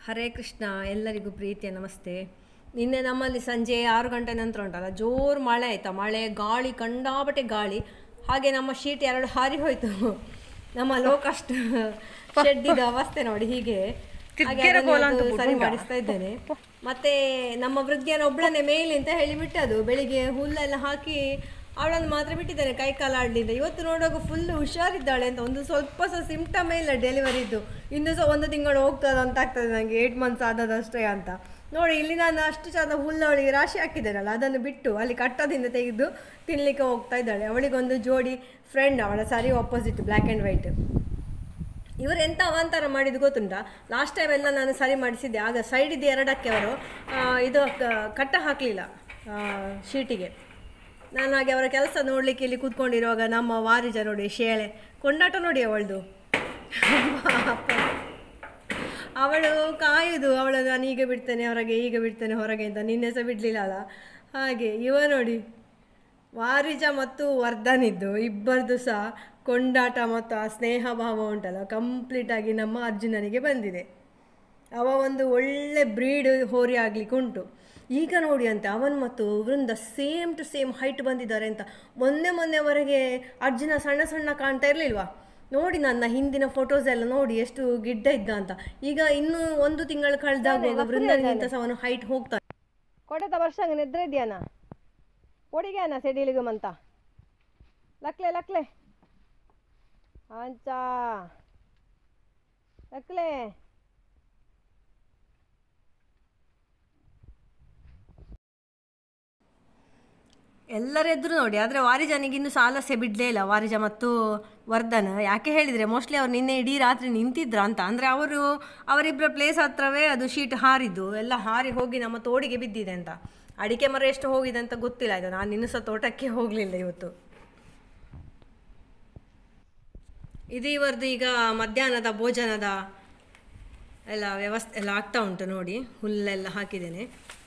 ಹರೇ ಕೃಷ್ಣ ಎಲ್ಲರಿಗೂ ಪ್ರೀತಿಯ ನಮಸ್ತೆ ನಿನ್ನೆ ನಮ್ಮಲ್ಲಿ ಸಂಜೆ ಆರು ಗಂಟೆ ನಂತರ ಉಂಟಲ್ಲ ಜೋರು ಮಳೆ ಆಯ್ತಾ ಮಳೆ ಗಾಳಿ ಕಂಡಾಪಟ್ಟೆ ಗಾಳಿ ಹಾಗೆ ನಮ್ಮ ಶೀಟ್ ಎರಡು ಹಾರಿ ಹೋಯ್ತು ನಮ್ಮ ಲೋಕಸ್ಟ್ ಶೆಡ್ಡಿದ ಅವಸ್ಥೆ ನೋಡಿ ಹೀಗೆ ಹಾಗೆ ಅದನ್ನು ಅದು ಸರಿ ಮಾಡಿಸ್ತಾ ಇದ್ದೇನೆ ಮತ್ತೆ ನಮ್ಮ ವೃದ್ಧಿಯನ್ನು ಒಬ್ಳನ್ನೇ ಮೇಲೆ ಅಂತ ಹೇಳಿ ಬಿಟ್ಟದು ಬೆಳಿಗ್ಗೆ ಹುಲ್ಲೆಲ್ಲ ಹಾಕಿ ಅವಳನ್ನು ಮಾತ್ರ ಬಿಟ್ಟಿದ್ದೇನೆ ಕೈ ಕಾಲು ಆಡ್ಲಿಲ್ಲ ಇವತ್ತು ನೋಡುವಾಗ ಫುಲ್ ಹುಷಾರಿದ್ದಾಳೆ ಅಂತ ಒಂದು ಸ್ವಲ್ಪ ಸಹ ಸಿಂಪ್ಟಮೇ ಇಲ್ಲ ಡೆಲಿವರಿದ್ದು ಇನ್ನು ಸಹ ಒಂದು ತಿಂಗಳು ಹೋಗ್ತದೆ ಅಂತ ಆಗ್ತದೆ ನನಗೆ ಏಟ್ ಮಂತ್ಸ್ ಆದದಷ್ಟೇ ಅಂತ ನೋಡಿ ಇಲ್ಲಿ ನಾನು ಅಷ್ಟು ಚಂದ ಹುಲ್ಲು ಅವಳಿಗೆ ರಾಶಿ ಹಾಕಿದ್ದೇನಲ್ಲ ಅದನ್ನು ಬಿಟ್ಟು ಅಲ್ಲಿ ಕಟ್ಟದಿಂದ ತೆಗೆದು ತಿನ್ಲಿಕ್ಕೆ ಹೋಗ್ತಾ ಇದ್ದಾಳೆ ಅವಳಿಗೊಂದು ಜೋಡಿ ಫ್ರೆಂಡ್ ಅವಳ ಸರಿ ಆಪೋಸಿಟ್ ಬ್ಲ್ಯಾಕ್ ಆ್ಯಂಡ್ ವೈಟ್ ಇವರು ಎಂತ ಅವಾಂತರ ಮಾಡಿದ್ದು ಗೊತ್ತುಂಟಾ ಲಾಸ್ಟ್ ಟೈಮ್ ಎಲ್ಲ ನಾನು ಸರಿ ಮಾಡಿಸಿದ್ದೆ ಆಗ ಸೈಡಿದ್ದು ಎರಡಕ್ಕೆ ಅವರು ಆ, ಇದು ಕ- ಕಟ್ಟ ಹಾಕಲಿಲ್ಲ ಶೀಟಿಗೆ ನಾನು ಹಾಗೆ ಅವರ ಕೆಲಸ ನೋಡಲಿಕ್ಕೆ ಇಲ್ಲಿ ಕೂತ್ಕೊಂಡಿರುವಾಗ ನಮ್ಮ ವಾರಿಜ ನೋಡಿ ಶೇಳೆ ಕೊಂಡಾಟ ನೋಡಿ ಅವಳದು ಅವಳು ಕಾಯುದು ಅವಳು ನಾನು ಈಗ ಬಿಡ್ತೇನೆ ಹೊರಗೆ ಈಗ ಬಿಡ್ತೇನೆ ಹೊರಗೆ ಅಂತ ನಿನ್ನೆ ಸಹ ಬಿಡಲಿಲ್ಲ ಅಲ್ಲ ಹಾಗೆ ಇವ ನೋಡಿ ವಾರಿಜ ಮತ್ತು ವರ್ಧನಿದ್ದು ಇಬ್ಬರದು ಸಹ ಕೊಂಡಾಟ ಮತ್ತು ಆ ಸ್ನೇಹ ಭಾವ ಉಂಟಲ್ಲ ಕಂಪ್ಲೀಟಾಗಿ ನಮ್ಮ ಅರ್ಜುನನಿಗೆ ಬಂದಿದೆ ಅವ ಒಂದು ಒಳ್ಳೆ ಬ್ರೀಡ್ ಹೋರಿ ಆಗ್ಲಿಕ್ಕೆ ಉಂಟು ಈಗ ನೋಡಿ ಅಂತೆ ಅವನು ಮತ್ತು ವೃಂದ ಸೇಮ್ ಟು ಸೇಮ್ ಹೈಟ್ ಬಂದಿದ್ದಾರೆ ಅಂತ ಮೊನ್ನೆ ಮೊನ್ನೆವರೆಗೆ ಅರ್ಜುನ ಸಣ್ಣ ಸಣ್ಣ ಕಾಣ್ತಾ ಇರಲಿಲ್ವಾ ನೋಡಿ ನನ್ನ ಹಿಂದಿನ ಫೋಟೋಸ್ ಎಲ್ಲ ನೋಡಿ ಎಷ್ಟು ಗಿಡ್ಡ ಇದ್ದ ಅಂತ ಈಗ ಇನ್ನೂ ಒಂದು ತಿಂಗಳು ಕಳೆದಾಗ ವೃಂದನಿಗಿಂತ ಸಹ ಅವನು ಹೈಟ್ ಹೋಗ್ತಾನೆ ಕೊಡೆತ ವರ್ಷ ನಿದ್ರೆ ಇದೆಯಾನ ಒಡಿಗ್ಯಾನ ಸೆಡಿಲಿಗಮಂತ ಲಕ್ಲೆ ಲಕ್ಲೆ ಅಂಚ ಲಕ್ಲೆ ಎಲ್ಲರೆದ್ರು ನೋಡಿ ಆದರೆ ವಾರಿಜನಿಗೆ ಇನ್ನು ಸಾಲಸೆ ಬಿಡಲೇ ಇಲ್ಲ ವಾರಿಜ ಮತ್ತು ವರ್ಧನ್ ಯಾಕೆ ಹೇಳಿದರೆ ಮೋಸ್ಟ್ಲಿ ಅವ್ರು ನಿನ್ನೆ ಇಡೀ ರಾತ್ರಿ ನಿಂತಿದ್ರ ಅಂತ ಅಂದರೆ ಅವರು ಅವರಿಬ್ಬರ ಪ್ಲೇಸ್ ಹತ್ರವೇ ಅದು ಶೀಟ್ ಹಾರಿದ್ದು ಎಲ್ಲ ಹಾರಿ ಹೋಗಿ ನಮ್ಮ ತೋಡಿಗೆ ಬಿದ್ದಿದೆ ಅಂತ ಅಡಿಕೆ ಮರ ಎಷ್ಟು ಹೋಗಿದೆ ಅಂತ ಗೊತ್ತಿಲ್ಲ ಆಯ್ತು ನಾನು ಇನ್ನೂ ಸಹ ತೋಟಕ್ಕೆ ಹೋಗಲಿಲ್ಲ ಇವತ್ತು ಇದು ಇವರದ್ದು ಈಗ ಮಧ್ಯಾಹ್ನದ ಭೋಜನದ ಎಲ್ಲ ವ್ಯವಸ್ಥೆ ಎಲ್ಲ ಆಗ್ತಾ ಉಂಟು ನೋಡಿ ಹುಲ್ಲೆಲ್ಲ ಹಾಕಿದ್ದೇನೆ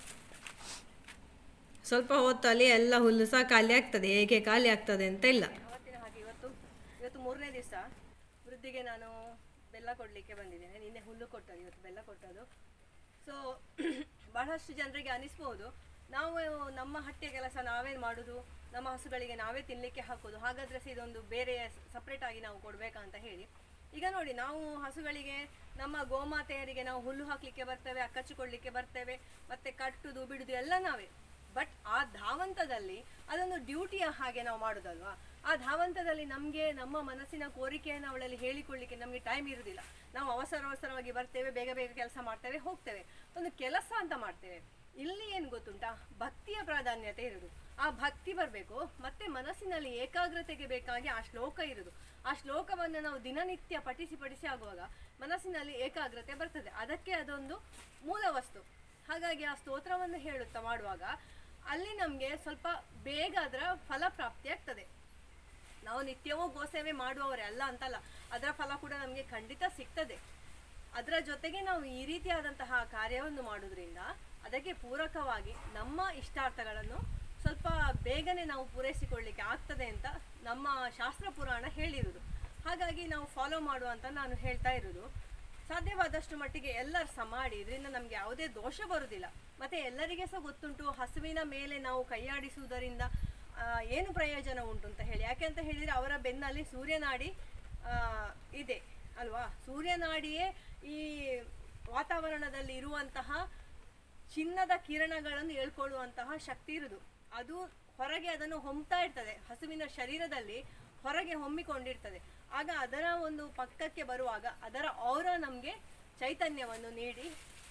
ಸ್ವಲ್ಪ ಹೊತ್ತಲ್ಲಿ ಎಲ್ಲ ಹುಲ್ಲು ಸಹ ಖಾಲಿ ಆಗ್ತದೆ ಹೇಗೆ ಖಾಲಿ ಆಗ್ತದೆ ಅಂತ ಇಲ್ಲ ಅವತ್ತಿನ ಹಾಗೆ ಇವತ್ತು ಇವತ್ತು ಮೂರನೇ ದಿವಸ ವೃದ್ಧಿಗೆ ನಾನು ಬೆಲ್ಲ ಕೊಡಲಿಕ್ಕೆ ಬಂದಿದ್ದೇನೆ ನಿನ್ನೆ ಹುಲ್ಲು ಕೊಟ್ಟದ್ದು ಇವತ್ತು ಬೆಲ್ಲ ಕೊಟ್ಟದ್ದು ಸೊ ಬಹಳಷ್ಟು ಜನರಿಗೆ ಅನಿಸ್ಬೋದು ನಾವು ನಮ್ಮ ಹಟ್ಟಿಯ ಕೆಲಸ ನಾವೇ ಮಾಡೋದು ನಮ್ಮ ಹಸುಗಳಿಗೆ ನಾವೇ ತಿನ್ನಲಿಕ್ಕೆ ಹಾಕೋದು ಹಾಗಾದ್ರೆ ಸಹ ಇದೊಂದು ಬೇರೆ ಸಪ್ರೇಟ್ ಆಗಿ ನಾವು ಕೊಡ್ಬೇಕಾ ಅಂತ ಹೇಳಿ ಈಗ ನೋಡಿ ನಾವು ಹಸುಗಳಿಗೆ ನಮ್ಮ ಗೋಮಾತೆಯರಿಗೆ ನಾವು ಹುಲ್ಲು ಹಾಕ್ಲಿಕ್ಕೆ ಬರ್ತೇವೆ ಅಕ್ಕಚ್ಚಿಕೊಡ್ಲಿಕ್ಕೆ ಬರ್ತೇವೆ ಮತ್ತೆ ಕಟ್ಟುದು ಬಿಡುದು ಎಲ್ಲ ನಾವೇ ಬಟ್ ಆ ಧಾವಂತದಲ್ಲಿ ಅದೊಂದು ಡ್ಯೂಟಿಯ ಹಾಗೆ ನಾವು ಮಾಡೋದಲ್ವಾ ಆ ಧಾವಂತದಲ್ಲಿ ನಮಗೆ ನಮ್ಮ ಮನಸ್ಸಿನ ಕೋರಿಕೆಯನ್ನು ಅವಳಲ್ಲಿ ಹೇಳಿಕೊಳ್ಳಿಕ್ಕೆ ನಮಗೆ ಟೈಮ್ ಇರುವುದಿಲ್ಲ ನಾವು ಅವಸರ ಅವಸರವಾಗಿ ಬರ್ತೇವೆ ಬೇಗ ಬೇಗ ಕೆಲಸ ಮಾಡ್ತೇವೆ ಹೋಗ್ತೇವೆ ಒಂದು ಕೆಲಸ ಅಂತ ಮಾಡ್ತೇವೆ ಇಲ್ಲಿ ಏನು ಗೊತ್ತುಂಟಾ ಭಕ್ತಿಯ ಪ್ರಾಧಾನ್ಯತೆ ಇರುವುದು ಆ ಭಕ್ತಿ ಬರಬೇಕು ಮತ್ತೆ ಮನಸ್ಸಿನಲ್ಲಿ ಏಕಾಗ್ರತೆಗೆ ಬೇಕಾಗಿ ಆ ಶ್ಲೋಕ ಇರುವುದು ಆ ಶ್ಲೋಕವನ್ನು ನಾವು ದಿನನಿತ್ಯ ಪಠಿಸಿ ಪಠಿಸಿ ಆಗುವಾಗ ಮನಸ್ಸಿನಲ್ಲಿ ಏಕಾಗ್ರತೆ ಬರ್ತದೆ ಅದಕ್ಕೆ ಅದೊಂದು ಮೂಲ ವಸ್ತು ಹಾಗಾಗಿ ಆ ಸ್ತೋತ್ರವನ್ನು ಹೇಳುತ್ತಾ ಮಾಡುವಾಗ ಅಲ್ಲಿ ನಮಗೆ ಸ್ವಲ್ಪ ಬೇಗ ಅದರ ಫಲಪ್ರಾಪ್ತಿ ಆಗ್ತದೆ ನಾವು ನಿತ್ಯವೂ ಗೋಸೇವೆ ಮಾಡುವವರೇ ಅಲ್ಲ ಅಂತಲ್ಲ ಅದರ ಫಲ ಕೂಡ ನಮಗೆ ಖಂಡಿತ ಸಿಗ್ತದೆ ಅದರ ಜೊತೆಗೆ ನಾವು ಈ ರೀತಿಯಾದಂತಹ ಕಾರ್ಯವನ್ನು ಮಾಡೋದ್ರಿಂದ ಅದಕ್ಕೆ ಪೂರಕವಾಗಿ ನಮ್ಮ ಇಷ್ಟಾರ್ಥಗಳನ್ನು ಸ್ವಲ್ಪ ಬೇಗನೆ ನಾವು ಪೂರೈಸಿಕೊಳ್ಳಿಕ್ಕೆ ಆಗ್ತದೆ ಅಂತ ನಮ್ಮ ಶಾಸ್ತ್ರ ಪುರಾಣ ಹೇಳಿರುವುದು ಹಾಗಾಗಿ ನಾವು ಫಾಲೋ ಮಾಡುವಂತ ನಾನು ಹೇಳ್ತಾ ಇರೋದು ಸಾಧ್ಯವಾದಷ್ಟು ಮಟ್ಟಿಗೆ ಎಲ್ಲರೂ ಸಹ ಮಾಡಿ ಇದರಿಂದ ನಮಗೆ ಯಾವುದೇ ದೋಷ ಬರುವುದಿಲ್ಲ ಮತ್ತೆ ಎಲ್ಲರಿಗೆ ಸಹ ಗೊತ್ತುಂಟು ಹಸುವಿನ ಮೇಲೆ ನಾವು ಕೈಯಾಡಿಸುವುದರಿಂದ ಆ, ಏನು ಪ್ರಯೋಜನ ಉಂಟು ಅಂತ ಹೇಳಿ ಯಾಕೆ ಅಂತ ಹೇಳಿದ್ರೆ ಅವರ ಬೆನ್ನಲ್ಲಿ ಸೂರ್ಯನಾಡಿ ಆ, ಇದೆ ಅಲ್ವಾ ಸೂರ್ಯನಾಡಿಯೇ ಈ ವಾತಾವರಣದಲ್ಲಿ ಇರುವಂತಹ ಚಿನ್ನದ ಕಿರಣಗಳನ್ನು ಹೇಳ್ಕೊಳ್ಳುವಂತಹ ಶಕ್ತಿ ಇರುವುದು ಅದು ಹೊರಗೆ ಅದನ್ನು ಹೊಮ್ತಾ ಇರ್ತದೆ ಹಸುವಿನ ಶರೀರದಲ್ಲಿ ಹೊರಗೆ ಹೊಮ್ಮಿಕೊಂಡಿರ್ತದೆ ಆಗ ಅದರ ಒಂದು ಪಕ್ಕಕ್ಕೆ ಬರುವಾಗ ಅದರ ಔರ ನಮಗೆ ಚೈತನ್ಯವನ್ನು ನೀಡಿ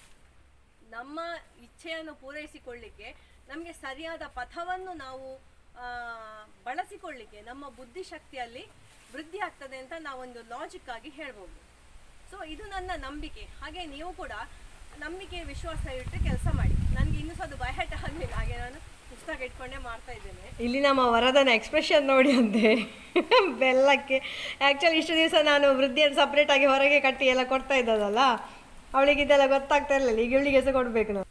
ನಮ್ಮ ಇಚ್ಛೆಯನ್ನು ಪೂರೈಸಿಕೊಳ್ಳಿಕ್ಕೆ ನಮಗೆ ಸರಿಯಾದ ಪಥವನ್ನು ನಾವು ಆ, ಬಳಸಿಕೊಳ್ಳಿಕ್ಕೆ ನಮ್ಮ ಬುದ್ಧಿಶಕ್ತಿಯಲ್ಲಿ ವೃದ್ಧಿ ಆಗ್ತದೆ ಅಂತ ನಾವೊಂದು ಲಾಜಿಕ್ ಆಗಿ ಹೇಳ್ಬೋದು ಸೊ ಇದು ನನ್ನ ನಂಬಿಕೆ ಹಾಗೆ ನೀವು ಕೂಡ ನಂಬಿಕೆ ವಿಶ್ವಾಸ ಇಟ್ಟು ಕೆಲಸ ಮಾಡಿ ನನಗೆ ಇನ್ನೂ ಸಹ ಅದು ಬಯಟ ಆಗಲಿಲ್ಲ ಹಾಗೆ ನಾನು ಪುಸ್ತಕ ಇಟ್ಕೊಂಡೇ ಮಾಡ್ತಾ ಇದ್ದೇನೆ ಇಲ್ಲಿ ನಮ್ಮ ವರದನ ಎಕ್ಸ್ಪ್ರೆಷನ್ ನೋಡಿ ಅಂತೆ ಬೆಲ್ಲಕ್ಕೆ ಆ್ಯಕ್ಚುಲಿ ಇಷ್ಟು ದಿವಸ ನಾನು ವೃದ್ಧಿಯನ್ನು ಸಪ್ರೇಟ್ ಆಗಿ ಹೊರಗೆ ಕಟ್ಟಿ ಎಲ್ಲ ಕೊಡ್ತಾ ಇದ್ದದಲ್ಲ ಅವಳಿಗೆ ಇದೆಲ್ಲ ಗೊತ್ತಾಗ್ತಾ ಇರಲಿಲ್ಲ ಈಗ ಇವಳಿಗೆ ಸಹ ಕೊಡಬೇಕು ನಾವು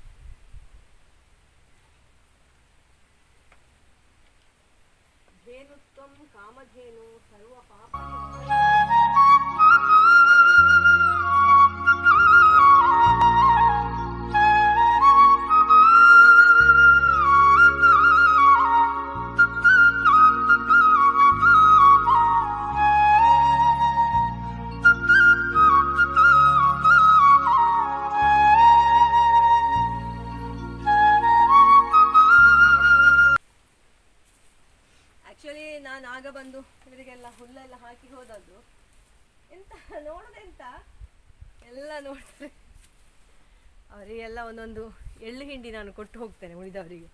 ಏನು ಮಾತೃತ್ವಂ ಕಾಮಧೇನು ಸರ್ವ ಪಾಪ ಆಕ್ಚುಲಿ ನಾನು ಆಗ ಬಂದು ಇವರಿಗೆಲ್ಲ ಹುಲ್ಲೆಲ್ಲ ಹಾಕಿ ಹೋದದ್ದು ಎಂತ ನೋಡೋದೆಂತ ಎಲ್ಲ ನೋಡ್ತಾರೆ ಅವರಿಗೆಲ್ಲ ಒಂದೊಂದು ಎಳ್ಳು ಹಿಂಡಿ ನಾನು ಕೊಟ್ಟು ಹೋಗ್ತೇನೆ ಉಳಿದವರಿಗೆ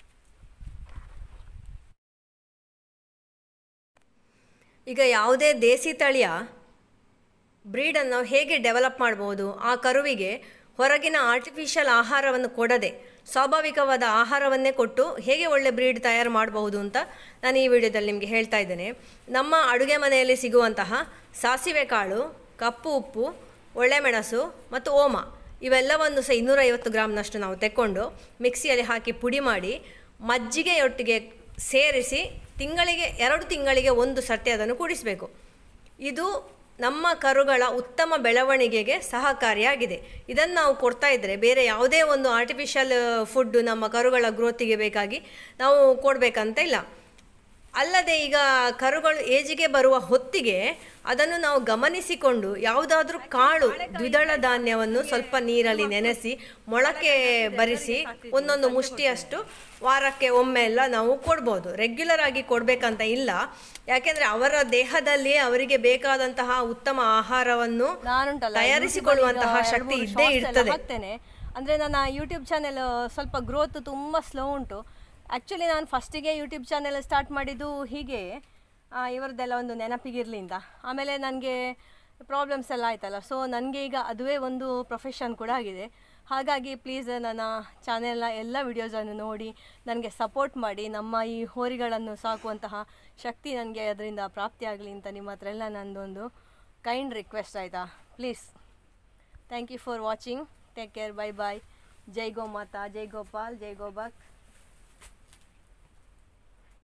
ಈಗ ಯಾವುದೇ ದೇಸಿ ತಳಿಯ ಬ್ರೀಡನ್ನು ನಾವು ಹೇಗೆ ಡೆವಲಪ್ ಮಾಡ್ಬೋದು ಆ ಕರುವಿಗೆ ಹೊರಗಿನ ಆರ್ಟಿಫಿಷಿಯಲ್ ಆಹಾರವನ್ನು ಕೊಡದೆ ಸ್ವಾಭಾವಿಕವಾದ ಆಹಾರವನ್ನೇ ಕೊಟ್ಟು ಹೇಗೆ ಒಳ್ಳೆ ಬ್ರೀಡ್ ತಯಾರು ಮಾಡಬಹುದು ಅಂತ ನಾನು ಈ ವಿಡಿಯೋದಲ್ಲಿ ನಿಮಗೆ ಹೇಳ್ತಾ ಇದ್ದೇನೆ ನಮ್ಮ ಅಡುಗೆ ಮನೆಯಲ್ಲಿ ಸಿಗುವಂತಹ ಸಾಸಿವೆ ಕಾಳು ಕಪ್ಪು ಉಪ್ಪು ಒಳ್ಳೆಮೆಣಸು ಮತ್ತು ಓಮ ಇವೆಲ್ಲವನ್ನು ಸಹ ಇನ್ನೂರೈವತ್ತು ಗ್ರಾಮ್ನಷ್ಟು ನಾವು ತೆಕ್ಕೊಂಡು ಮಿಕ್ಸಿಯಲ್ಲಿ ಹಾಕಿ ಪುಡಿ ಮಾಡಿ ಮಜ್ಜಿಗೆಯೊಟ್ಟಿಗೆ ಸೇರಿಸಿ ತಿಂಗಳಿಗೆ ಎರಡು ತಿಂಗಳಿಗೆ ಒಂದು ಸರ್ತಿ ಅದನ್ನು ಕುಡಿಸಬೇಕು ಇದು ನಮ್ಮ ಕರುಗಳ ಉತ್ತಮ ಬೆಳವಣಿಗೆಗೆ ಸಹಕಾರಿಯಾಗಿದೆ ಇದನ್ನು ನಾವು ಕೊಡ್ತಾ ಇದ್ದರೆ ಬೇರೆ ಯಾವುದೇ ಒಂದು ಆರ್ಟಿಫಿಷಿಯಲ್ ಫುಡ್ ನಮ್ಮ ಕರುಗಳ ಗ್ರೋತಿಗೆ ಬೇಕಾಗಿ ನಾವು ಕೊಡಬೇಕಂತ ಇಲ್ಲ ಅಲ್ಲದೆ ಈಗ ಕರುಗಳು ಏಜಿಗೆ ಬರುವ ಹೊತ್ತಿಗೆ ಅದನ್ನು ನಾವು ಗಮನಿಸಿಕೊಂಡು ಯಾವುದಾದ್ರೂ ಕಾಳು ದ್ವಿದಳ ಧಾನ್ಯವನ್ನು ಸ್ವಲ್ಪ ನೀರಲ್ಲಿ ನೆನೆಸಿ ಮೊಳಕೆ ಬರಿಸಿ ಒಂದೊಂದು ಮುಷ್ಟಿಯಷ್ಟು ವಾರಕ್ಕೆ ಒಮ್ಮೆ ಎಲ್ಲ ನಾವು ಕೊಡ್ಬೋದು ರೆಗ್ಯುಲರ್ ಆಗಿ ಕೊಡಬೇಕಂತ ಇಲ್ಲ ಯಾಕೆಂದ್ರೆ ಅವರ ದೇಹದಲ್ಲಿ ಅವರಿಗೆ ಬೇಕಾದಂತಹ ಉತ್ತಮ ಆಹಾರವನ್ನು ತಯಾರಿಸಿಕೊಳ್ಳುವಂತಹ ಶಕ್ತಿ ಇದ್ದೇ ಇರ್ತದೆ ಹಾಕ್ತೇನೆ ಅಂದರೆ ನನ್ನ ಯೂಟ್ಯೂಬ್ ಚಾನೆಲ್ ಸ್ವಲ್ಪ ಗ್ರೋತ್ ತುಂಬ ಸ್ಲೋ ಉಂಟು ಆ್ಯಕ್ಚುಲಿ ನಾನು ಫಸ್ಟಿಗೆ ಯೂಟ್ಯೂಬ್ ಚಾನೆಲ್ ಸ್ಟಾರ್ಟ್ ಮಾಡಿದ್ದು ಹೀಗೆ ಆ, ಇವರದ್ದೆಲ್ಲ ಒಂದು ನೆನಪಿಗಿರ್ಲಿಂದ ಆಮೇಲೆ ನನಗೆ ಪ್ರಾಬ್ಲಮ್ಸ್ ಎಲ್ಲ ಆಯ್ತಲ್ಲ ಸೊ ನನಗೆ ಈಗ ಅದುವೇ ಒಂದು ಪ್ರೊಫೆಷನ್ ಕೂಡ ಆಗಿದೆ ಹಾಗಾಗಿ ಪ್ಲೀಸ್ ನನ್ನ ಚಾನೆಲ್ನ ಎಲ್ಲ ವಿಡಿಯೋಸನ್ನು ನೋಡಿ ನನಗೆ ಸಪೋರ್ಟ್ ಮಾಡಿ ನಮ್ಮ ಈ ಹೋರಿಗಳನ್ನು ಸಾಕುವಂತಹ ಶಕ್ತಿ ನನಗೆ ಅದರಿಂದ ಪ್ರಾಪ್ತಿಯಾಗಲಿ ಅಂತ ನಿಮ್ಮ ಹತ್ರ ಎಲ್ಲ ನಂದೊಂದು ಕೈಂಡ್ ರಿಕ್ವೆಸ್ಟ್ ಆಯಿತಾ please thank you for watching take care bye bye ಜೈ ಗೋಮಾತಾ ಜೈ ಗೋಪಾಲ್ ಜೈ ಗೋಬಕ್